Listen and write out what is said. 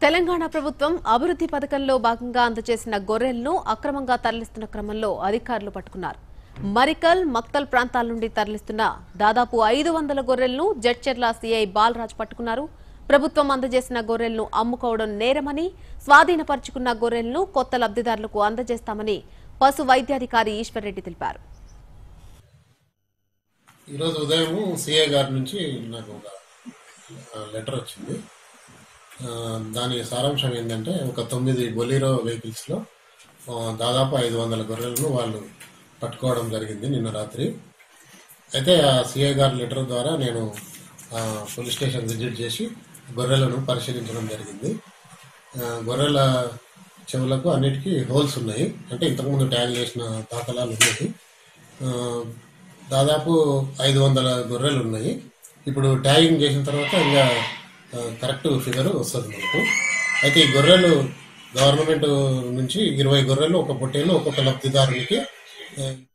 తెలంగాణ ప్రభుత్వం అభివృద్ధి పథకంలో భాగంగా అందజేసిన గొర్రెలను అక్రమంగా తరలిస్తున్న క్రమంలో అధికారులు పట్టుకున్నారు మరికల్ మక్తల్ ప్రాంతాల నుండి తరలిస్తున్న దాదాపు ఐదు వందల గొర్రెలను జడ్చెర్ల సీఐ బాలరాజ్ పట్టుకున్నారు ప్రభుత్వం అందజేసిన గొర్రెలను అమ్ముకోవడం నేరమని స్వాధీనపరుచుకున్న గొర్రెలను కొత్త లబ్ధిదారులకు అందజేస్తామని పశు వైద్యాధికారి ఈశ్వర్రెడ్డి తెలిపారు ఈరోజు ఉదయం సిఏ గారి నుంచి నాకు ఒక ఆ, లెటర్ వచ్చింది ఆ, దాని సారాంశం ఏంటంటే ఒక తొమ్మిది బొలీరో వెహికల్స్లో ఆ, దాదాపు ఐదు వందల గొర్రెలను వాళ్ళు పట్టుకోవడం జరిగింది నిన్న రాత్రి అయితే ఆ సిఐ గారి లెటర్ ద్వారా నేను ఆ, పోలీస్ స్టేషన్ విజిట్ చేసి గొర్రెలను పరిశీలించడం జరిగింది ఆ, గొర్రెల చెవులకు అన్నిటికీ హోల్స్ ఉన్నాయి అంటే ఇంతకుముందు ట్యాగ్ చేసిన దాఖలాలు ఉన్నాయి ఆ, దాదాపు ఐదు వందల గొర్రెలు ఉన్నాయి ఇప్పుడు ట్యాగింగ్ చేసిన తర్వాత ఇంకా ఆ, కరెక్ట్ ఫిగర్ వస్తుంది మనకు అయితే ఈ గొర్రెలు గవర్నమెంట్ నుంచి ఇరవై గొర్రెలు ఒక పొట్టేలు ఒక్కొక్క లబ్ధిదారునికి ఆ,